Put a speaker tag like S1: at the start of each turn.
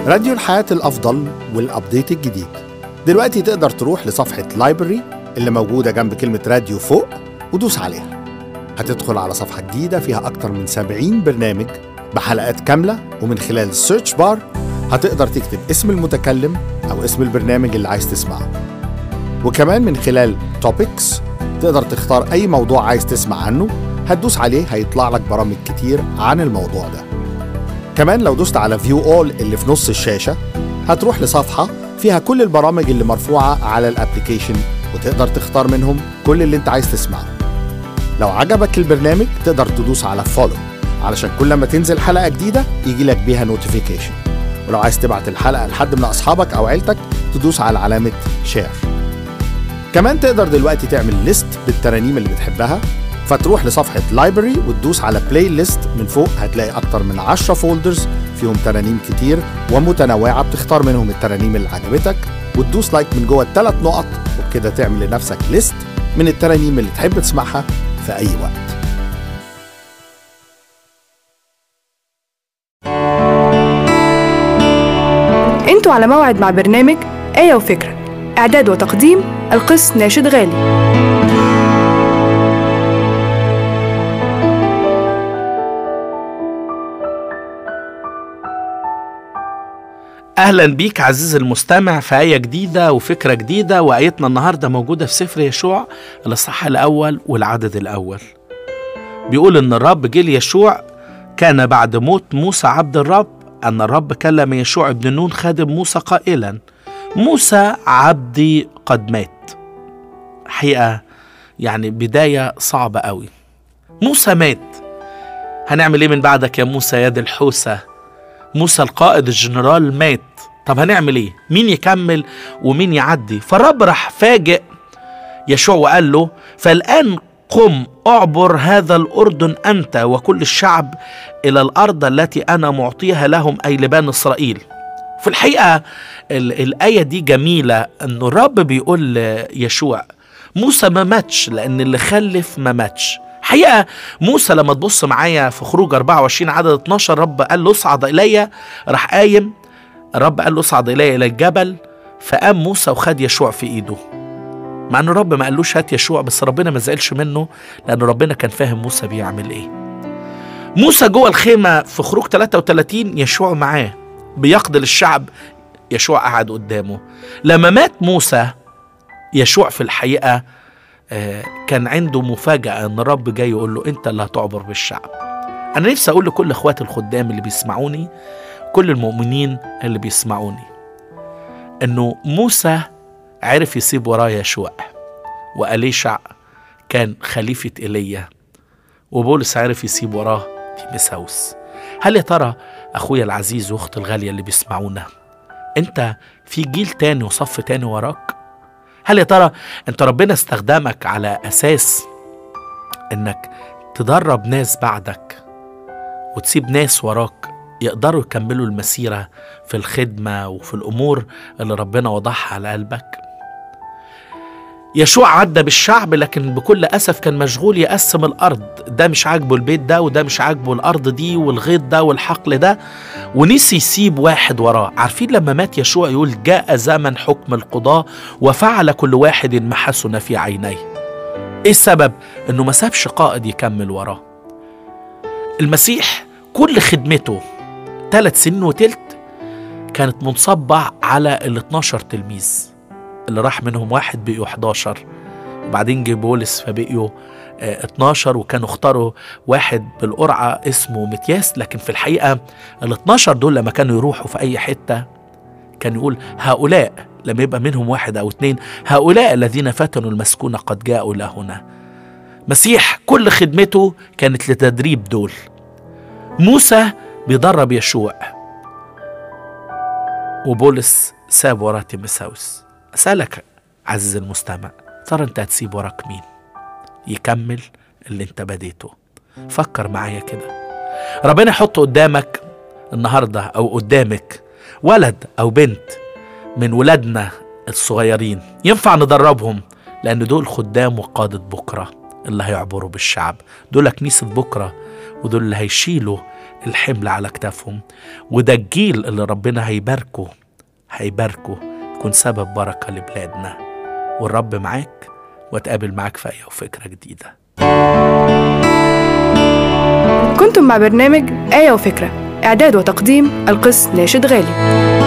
S1: راديو الحياة الأفضل والأبديت الجديد دلوقتي تقدر تروح لصفحة لايبرري اللي موجودة جنب كلمة راديو فوق ودوس عليها هتدخل على صفحة جديدة فيها أكتر من 70 برنامج بحلقات كاملة ومن خلال السيرش بار هتقدر تكتب اسم المتكلم أو اسم البرنامج اللي عايز تسمعه وكمان من خلال توبكس تقدر تختار أي موضوع عايز تسمع عنه هتدوس عليه هيطلع لك برامج كتير عن الموضوع ده كمان لو دوست على فيو اول اللي في نص الشاشة هتروح لصفحة فيها كل البرامج اللي مرفوعة على الابليكيشن وتقدر تختار منهم كل اللي انت عايز تسمعه لو عجبك البرنامج تقدر تدوس على فولو علشان كل ما تنزل حلقة جديدة يجي لك بيها نوتيفيكيشن ولو عايز تبعت الحلقة لحد من أصحابك أو عيلتك تدوس على علامة شير كمان تقدر دلوقتي تعمل ليست بالترانيم اللي بتحبها فتروح لصفحة لايبرري وتدوس على بلاي ليست من فوق هتلاقي أكتر من 10 فولدرز فيهم ترانيم كتير ومتنوعة بتختار منهم الترانيم اللي عجبتك وتدوس لايك من جوه الثلاث نقط وبكده تعمل لنفسك ليست من الترانيم اللي تحب تسمعها في أي وقت
S2: انتوا على موعد مع برنامج آية وفكرة إعداد وتقديم القس ناشد غالي
S3: اهلا بيك عزيزي المستمع في ايه جديده وفكره جديده وايتنا النهارده موجوده في سفر يشوع الاصحاح الاول والعدد الاول بيقول ان الرب جه ليشوع كان بعد موت موسى عبد الرب ان الرب كلم يشوع ابن نون خادم موسى قائلا موسى عبدي قد مات حقيقه يعني بدايه صعبه قوي موسى مات هنعمل ايه من بعدك يا موسى يا دي الحوسه موسى القائد الجنرال مات طب هنعمل ايه مين يكمل ومين يعدي فالرب راح فاجئ يشوع وقال له فالآن قم اعبر هذا الأردن أنت وكل الشعب إلى الأرض التي أنا معطيها لهم أي لبان إسرائيل في الحقيقة ال- الآية دي جميلة أن الرب بيقول يشوع موسى ما ماتش لأن اللي خلف ما ماتش حقيقة موسى لما تبص معايا في خروج 24 عدد 12 رب قال له اصعد إلي راح قايم الرب قال له اصعد إلي إلى الجبل فقام موسى وخد يشوع في إيده مع أن الرب ما قالوش هات يشوع بس ربنا ما زعلش منه لأن ربنا كان فاهم موسى بيعمل إيه موسى جوه الخيمة في خروج 33 يشوع معاه بيقضي للشعب يشوع قعد قدامه لما مات موسى يشوع في الحقيقة آه، كان عنده مفاجأة ان الرب جاي يقول له انت اللي هتعبر بالشعب انا نفسي اقول لكل اخواتي الخدام اللي بيسمعوني كل المؤمنين اللي بيسمعوني انه موسى عرف يسيب وراه يشوع وأليشع كان خليفة ايليا وبولس عرف يسيب وراه تيمساوس هل يا ترى اخويا العزيز واختي الغالية اللي بيسمعونا انت في جيل تاني وصف تاني وراك هل يا ترى انت ربنا استخدمك على اساس انك تدرب ناس بعدك وتسيب ناس وراك يقدروا يكملوا المسيرة في الخدمة وفي الأمور اللي ربنا وضعها على قلبك يشوع عدى بالشعب لكن بكل أسف كان مشغول يقسم الأرض ده مش عاجبه البيت ده وده مش عاجبه الأرض دي والغيط ده والحقل ده ونسي يسيب واحد وراه عارفين لما مات يشوع يقول جاء زمن حكم القضاة وفعل كل واحد ما حسن في عينيه ايه السبب انه ما سابش قائد يكمل وراه المسيح كل خدمته ثلاث سنين وتلت كانت منصبة على ال 12 تلميذ اللي راح منهم واحد بقيوا 11 وبعدين جه بولس فبقيوا آه، 12 وكانوا اختاروا واحد بالقرعة اسمه متياس لكن في الحقيقة ال 12 دول لما كانوا يروحوا في أي حتة كان يقول هؤلاء لما يبقى منهم واحد أو اتنين هؤلاء الذين فتنوا المسكونة قد جاءوا إلى هنا مسيح كل خدمته كانت لتدريب دول موسى بيدرب يشوع وبولس ساب وراه تيمساوس أسألك عزيزي المستمع ترى أنت هتسيب وراك مين يكمل اللي أنت بديته فكر معايا كده ربنا يحط قدامك النهاردة أو قدامك ولد أو بنت من ولادنا الصغيرين ينفع ندربهم لأن دول خدام وقادة بكرة اللي هيعبروا بالشعب دول كنيسة بكرة ودول اللي هيشيلوا الحمل على كتافهم وده الجيل اللي ربنا هيباركه هيباركه يكون سبب بركة لبلادنا والرب معاك واتقابل معاك في آية وفكرة جديدة
S2: كنتم مع برنامج آية وفكرة إعداد وتقديم القس ناشد غالي